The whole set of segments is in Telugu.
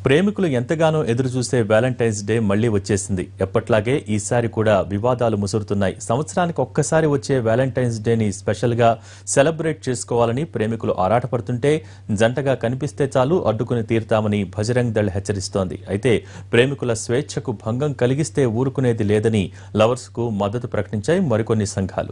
ప్రేమికులు ఎంతగానో ఎదురుచూసే వ్యాలంటైన్స్ డే మళ్లీ వచ్చేసింది ఎప్పట్లాగే ఈసారి కూడా వివాదాలు ముసురుతున్నాయి సంవత్సరానికి ఒక్కసారి వచ్చే వ్యాలంటైన్స్ డేని స్పెషల్ గా సెలబ్రేట్ చేసుకోవాలని ప్రేమికులు ఆరాటపడుతుంటే జంటగా కనిపిస్తే చాలు అడ్డుకుని తీరుతామని భజరంగ్ దళ్ హెచ్చరిస్తోంది అయితే ప్రేమికుల స్వేచ్ఛకు భంగం కలిగిస్తే ఊరుకునేది లేదని లవర్స్ కు మద్దతు ప్రకటించాయి మరికొన్ని సంఘాలు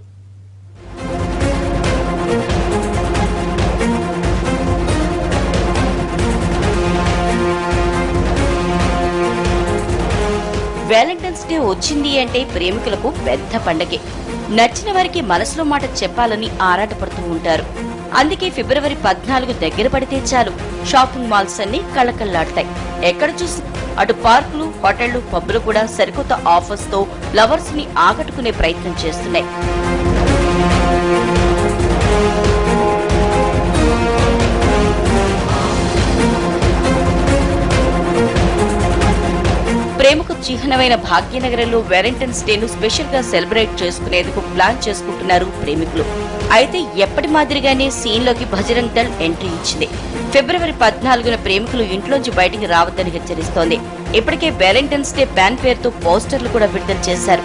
వ్యాలంటైన్స్ డే వచ్చింది అంటే ప్రేమికులకు పెద్ద పండగే నచ్చిన వారికి మనసులో మాట చెప్పాలని ఆరాటపడుతూ ఉంటారు అందుకే ఫిబ్రవరి పద్నాలుగు దగ్గర పడితే చాలు షాపింగ్ మాల్స్ అన్ని కళకళ్లాడతాయి ఎక్కడ చూసి అటు పార్కులు హోటళ్లు పబ్బులు కూడా సరికొత్త ఆఫర్స్ తో లవర్స్ ని ఆకట్టుకునే ప్రయత్నం చేస్తున్నాయి ప్రేమకు చిహ్నమైన భాగ్యనగరంలో వ్యాలంటైన్స్ డేను స్పెషల్ గా సెలబ్రేట్ చేసుకునేందుకు ప్లాన్ చేసుకుంటున్నారు ప్రేమికులు అయితే ఎప్పటి మాదిరిగానే సీన్ లోకి భజరంగ్ దళ్ ఎంట్రీ ఇచ్చింది ఫిబ్రవరి పద్నాలుగున ప్రేమికులు ఇంట్లోంచి బయటికి రావద్దని హెచ్చరిస్తోంది ఇప్పటికే వ్యాలంటైన్స్ డే బ్యాన్ పేరుతో పోస్టర్లు కూడా విడుదల చేశారు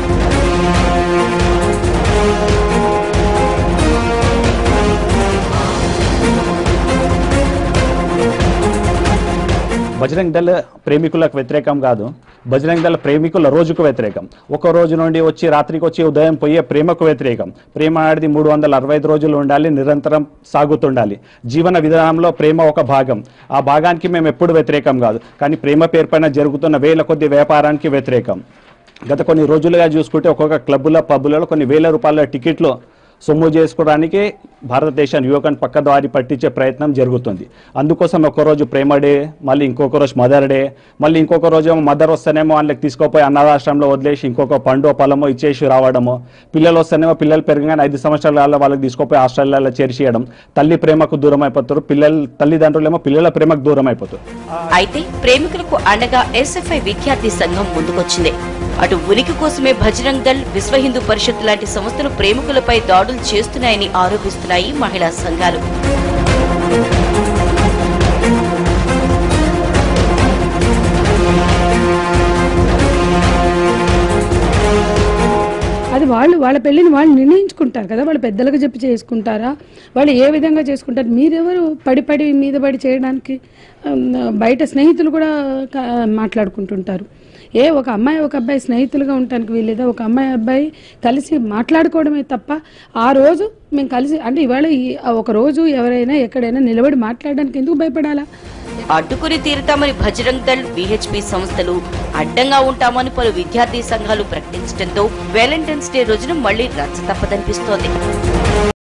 బజరంగ్ దళ ప్రేమికులకు వ్యతిరేకం కాదు బజరంగ్ దళ ప్రేమికుల రోజుకు వ్యతిరేకం ఒక రోజు నుండి వచ్చి రాత్రికి వచ్చి ఉదయం పోయే ప్రేమకు వ్యతిరేకం ప్రేమ అనేది మూడు వందల అరవై ఐదు రోజులు ఉండాలి నిరంతరం సాగుతుండాలి జీవన విధానంలో ప్రేమ ఒక భాగం ఆ భాగానికి మేము ఎప్పుడు వ్యతిరేకం కాదు కానీ ప్రేమ పేరుపైన జరుగుతున్న వేల కొద్ది వ్యాపారానికి వ్యతిరేకం గత కొన్ని రోజులుగా చూసుకుంటే ఒక్కొక్క క్లబ్బుల పబ్బులలో కొన్ని వేల రూపాయల టికెట్లు సొమ్ము చేసుకోవడానికి భారతదేశం యువకన్ పక్కదారి పట్టించే ప్రయత్నం జరుగుతుంది అందుకోసం ఒకరోజు ప్రేమ డే మళ్ళీ ఇంకొక రోజు మదర్ డే మళ్ళీ ఇంకొక రోజు ఏమో మదర్ వస్తేనేమో వాళ్ళకి తీసుకుపోయి అనాథాశ్రమంలో వదిలేసి ఇంకొక పండు పొలమో ఇచ్చేసి రావడము పిల్లలు వస్తేనేమో పిల్లలు పెరగగానే ఐదు సంవత్సరాల వాళ్ళకి తీసుకుపోయి హాస్టల్లో చేర్చేయడం తల్లి ప్రేమకు దూరం అయిపోతారు పిల్లలు తల్లిదండ్రులేమో పిల్లల ప్రేమకు దూరం అయిపోతారు అయితే ప్రేమికులకు అండగా ఎస్ఎఫ్ఐ విద్యార్థి సంఘం ముందుకొచ్చింది అటు ఉనికి కోసమే భజరంగ్ దళ్ విశ్వ హిందూ పరిషత్ లాంటి సంస్థలు ప్రేమికులపై దాడులు చేస్తున్నాయని ఆరోపిస్తున్నాయి మహిళా సంఘాలు అది వాళ్ళు వాళ్ళ పెళ్ళిని వాళ్ళు నిర్ణయించుకుంటారు కదా వాళ్ళు పెద్దలకు చెప్పి చేసుకుంటారా వాళ్ళు ఏ విధంగా చేసుకుంటారు మీరెవరు పడి పడి మీద పడి చేయడానికి ఉమ్, బయట స్నేహితులు కూడా క- మాట్లాడుకుంటుంటారు ఏ ఒక అమ్మాయి ఒక అబ్బాయి స్నేహితులుగా ఉండటానికి వీలేదా ఒక అమ్మాయి అబ్బాయి కలిసి మాట్లాడుకోవడమే తప్ప ఆ రోజు మేము కలిసి అంటే ఇవాళ ఈ- ఒక రోజు ఎవరైనా ఎక్కడైనా నిలబడి మాట్లాడడానికి ఎందుకు భయపడాలా అడ్డుకుని తీరుతామని భజరంగ్ దళ్ విహెచ్పి సంస్థలు అడ్డంగా ఉంటామని పలు విద్యార్థి సంఘాలు ప్రకటించడంతో వ్యాలంటైన్స్ డే రోజున మళ్లీ రచ్చ తప్పదనిపిస్తోంది